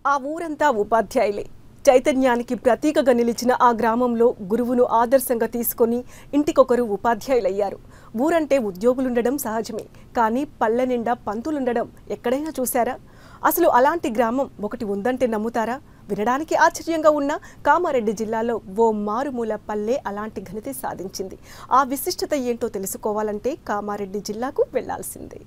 ఆ ఊరంతా ఉపాధ్యాయులే చైతన్యానికి ప్రతీకగా నిలిచిన ఆ గ్రామంలో గురువును ఆదర్శంగా తీసుకొని ఇంటికొకరు ఉపాధ్యాయులయ్యారు ఊరంటే ఉద్యోగులుండడం సహజమే కానీ పల్లె నిండా పంతులుండడం ఎక్కడైనా చూశారా అసలు అలాంటి గ్రామం ఒకటి ఉందంటే నమ్ముతారా వినడానికి ఆశ్చర్యంగా ఉన్న కామారెడ్డి జిల్లాలో ఓ మారుమూల పల్లె అలాంటి ఘనత సాధించింది ఆ విశిష్టత ఏంటో తెలుసుకోవాలంటే కామారెడ్డి జిల్లాకు వెళ్లాల్సిందే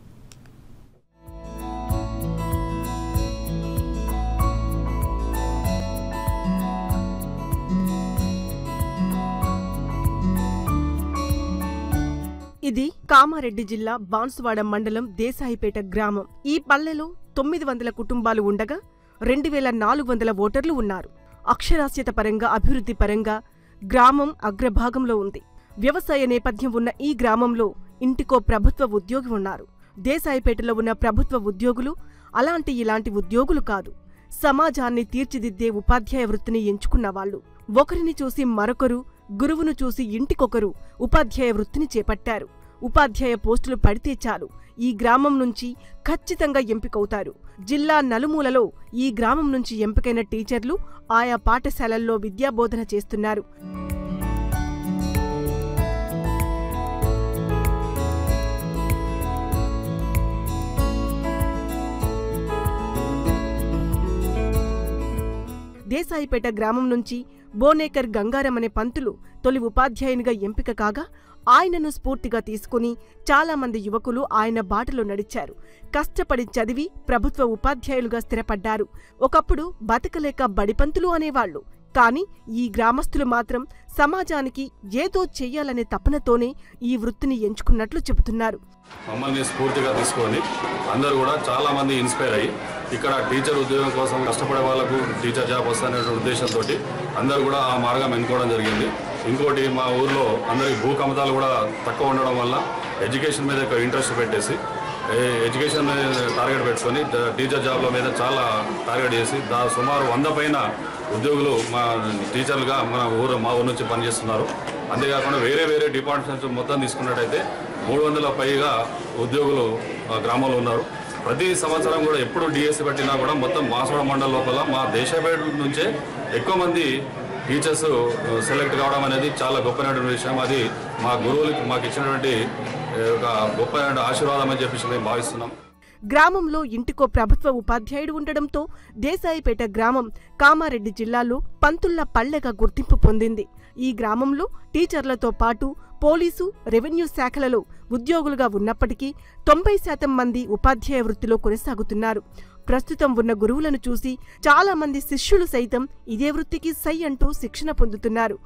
ఇది కామారెడ్డి జిల్లా బాన్సువాడ మండలం దేశాయిపేట గ్రామం ఈ పల్లెలో తొమ్మిది వందల కుటుంబాలు ఉండగా రెండు వేల నాలుగు వందల ఓటర్లు ఉన్నారు అక్షరాస్యత పరంగా అభివృద్ధి పరంగా గ్రామం అగ్రభాగంలో ఉంది వ్యవసాయ నేపథ్యం ఉన్న ఈ గ్రామంలో ఇంటికో ప్రభుత్వ ఉద్యోగి ఉన్నారు దేశాయిపేటలో ఉన్న ప్రభుత్వ ఉద్యోగులు అలాంటి ఇలాంటి ఉద్యోగులు కాదు సమాజాన్ని తీర్చిదిద్దే ఉపాధ్యాయ వృత్తిని ఎంచుకున్న వాళ్ళు ఒకరిని చూసి మరొకరు గురువును చూసి ఇంటికొకరు ఉపాధ్యాయ వృత్తిని చేపట్టారు ఉపాధ్యాయ పోస్టులు పడితే చాలు ఈ గ్రామం నుంచి ఖచ్చితంగా ఎంపికవుతారు జిల్లా నలుమూలలో ఈ గ్రామం నుంచి ఎంపికైన టీచర్లు ఆయా పాఠశాలల్లో విద్యాబోధన చేస్తున్నారు దేశాయిపేట గ్రామం నుంచి బోనేకర్ గంగారం అనే పంతులు తొలి ఉపాధ్యాయునిగా ఎంపిక కాగా ఆయనను స్ఫూర్తిగా తీసుకుని చాలా మంది యువకులు ఆయన బాటలో నడిచారు కష్టపడి చదివి ప్రభుత్వ ఉపాధ్యాయులుగా స్థిరపడ్డారు ఒకప్పుడు బతకలేక బడిపంతులు అనేవాళ్లు కాని ఈ గ్రామస్తులు మాత్రం సమాజానికి ఏదో చెయ్యాలనే తపనతోనే ఈ వృత్తిని ఎంచుకున్నట్లు చెబుతున్నారు మమ్మల్ని స్ఫూర్తిగా తీసుకొని అందరూ కూడా చాలా మంది ఇన్స్పైర్ అయ్యి ఇక్కడ టీచర్ ఉద్యోగం కోసం కష్టపడే వాళ్ళకు టీచర్ జాబ్ వస్తానే ఉద్దేశంతో అందరూ కూడా ఆ మార్గం ఎన్నుకోవడం జరిగింది ఇంకోటి మా ఊర్లో అందరికి భూ కమతాలు కూడా తక్కువ ఉండడం వల్ల ఎడ్యుకేషన్ మీద ఎక్కువ ఇంట్రెస్ట్ పెట్టేసి ఏ- ఎడ్యుకేషన్ మీద టార్గెట్ పెట్టుకొని ద- టీచర్ జాబ్ల మీద చాలా టార్గెట్ చేసి దా సుమారు వంద పైన ఉద్యోగులు మా టీచర్లుగా మన ఊరు మా ఊరు నుంచి పనిచేస్తున్నారు అంతేకాకుండా వేరే వేరే డిపార్ట్మెంట్స్ మొత్తం తీసుకున్నట్టయితే మూడు వందల పైగా ఉద్యోగులు ఆ గ్రామంలో ఉన్నారు ప్రతి సంవత్సరం కూడా ఎప్పుడు డిఎస్సి పెట్టినా కూడా మొత్తం మాసోడ మండలం లోపల మా దేశపేట నుంచే ఎక్కువ మంది టీచర్స్ సెలెక్ట్ కావడం అనేది చాలా గొప్పనటువంటి విషయం అది మా గురువులకి మాకు ఇచ్చినటువంటి ఏ, ఒక గొప్ప ఆశీర్వాదం అని చెప్పేసి మేము భావిస్తున్నాం గ్రామంలో ఇంటికో ప్రభుత్వ ఉపాధ్యాయుడు ఉండడంతో దేశాయిపేట గ్రామం కామారెడ్డి జిల్లాలో పంతుళ్ల పల్లెగా గుర్తింపు పొందింది ఈ గ్రామంలో టీచర్లతో పాటు పోలీసు రెవెన్యూ శాఖలలో ఉద్యోగులుగా ఉన్నప్పటికీ తొంభై శాతం మంది ఉపాధ్యాయ వృత్తిలో కొనసాగుతున్నారు ప్రస్తుతం ఉన్న గురువులను చూసి చాలా మంది శిష్యులు సైతం ఇదే వృత్తికి సై అంటూ శిక్షణ పొందుతున్నారు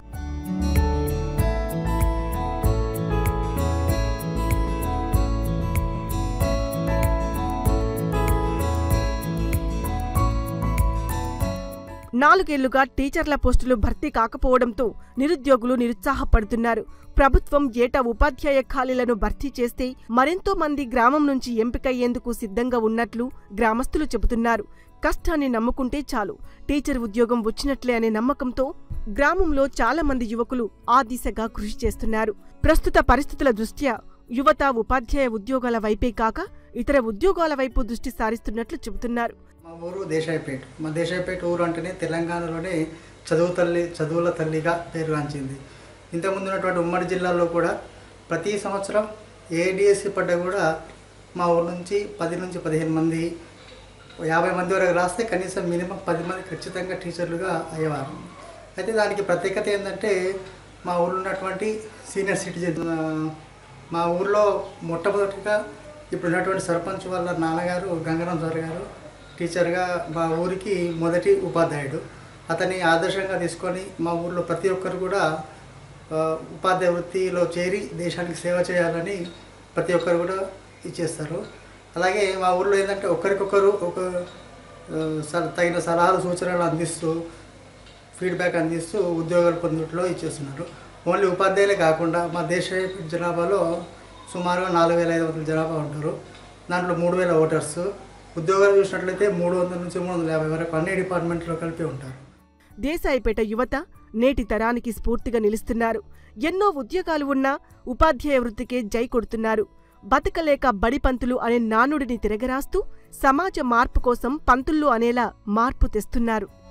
నాలుగేళ్లుగా టీచర్ల పోస్టులు భర్తీ కాకపోవడంతో నిరుద్యోగులు నిరుత్సాహపడుతున్నారు ప్రభుత్వం ఏటా ఉపాధ్యాయ ఖాళీలను భర్తీ చేస్తే మరెంతో మంది గ్రామం నుంచి ఎంపికయ్యేందుకు సిద్ధంగా ఉన్నట్లు గ్రామస్తులు చెబుతున్నారు కష్టాన్ని నమ్ముకుంటే చాలు టీచర్ ఉద్యోగం వచ్చినట్లే అనే నమ్మకంతో గ్రామంలో చాలా మంది యువకులు ఆ దిశగా కృషి చేస్తున్నారు ప్రస్తుత పరిస్థితుల దృష్ట్యా యువత ఉపాధ్యాయ ఉద్యోగాల వైపే కాక ఇతర ఉద్యోగాల వైపు దృష్టి సారిస్తున్నట్లు చెబుతున్నారు మా ఊరు దేశాయిపేట మా దేశాయిపేట ఊరు అంటేనే తెలంగాణలోనే చదువు తల్లి చదువుల తల్లిగా పేరుగాంచింది ఇంతకుముందు ఉన్నటువంటి ఉమ్మడి జిల్లాలో కూడా ప్రతి సంవత్సరం ఏ డిఎస్సి పడ్డా కూడా మా ఊరు నుంచి పది నుంచి పదిహేను మంది యాభై మంది వరకు రాస్తే కనీసం మినిమం పది మంది ఖచ్చితంగా టీచర్లుగా అయ్యేవారు అయితే దానికి ప్రత్యేకత ఏంటంటే మా ఊళ్ళో ఉన్నటువంటి సీనియర్ సిటిజన్ ఆ, మా ఊర్లో మొట్టమొదటిగా ఇప్పుడు ఉన్నటువంటి సర్పంచ్ వాళ్ళ నాన్నగారు గంగరాం సార్ గారు టీచర్గా మా ఊరికి మొదటి ఉపాధ్యాయుడు అతన్ని ఆదర్శంగా తీసుకొని మా ఊర్లో ప్రతి ఒక్కరు కూడా ఆ, ఉపాధ్యాయ వృత్తిలో చేరి దేశానికి సేవ చేయాలని ప్రతి ఒక్కరు కూడా ఇచ్చేస్తారు అలాగే మా ఊర్లో ఏంటంటే ఒకరికొకరు ఒక ఆ, స- తగిన సలహాలు సూచనలు అందిస్తూ ఫీడ్బ్యాక్ అందిస్తూ ఉద్యోగాలు పొందుట్లో ఇచ్చేస్తున్నారు ఓన్లీ ఉపాధ్యాయులే కాకుండా మా దేశ జనాభాలో సుమారుగా నాలుగు వేల ఐదు వందల జనాభా ఉంటారు దాంట్లో మూడు వేల ఓటర్స్ ఉద్యోగాలు చూసినట్లయితే మూడు వందల నుంచి మూడు వందల యాభై వరకు అన్ని డిపార్ట్మెంట్లో కలిపి ఉంటారు దేశాయిపేట యువత నేటి తరానికి స్ఫూర్తిగా నిలుస్తున్నారు ఎన్నో ఉద్యోగాలు ఉన్నా ఉపాధ్యాయ వృత్తికే జై కొడుతున్నారు బతకలేక బడి పంతులు అనే నానుడిని తిరగరాస్తూ సమాజ మార్పు కోసం పంతుళ్ళు అనేలా మార్పు తెస్తున్నారు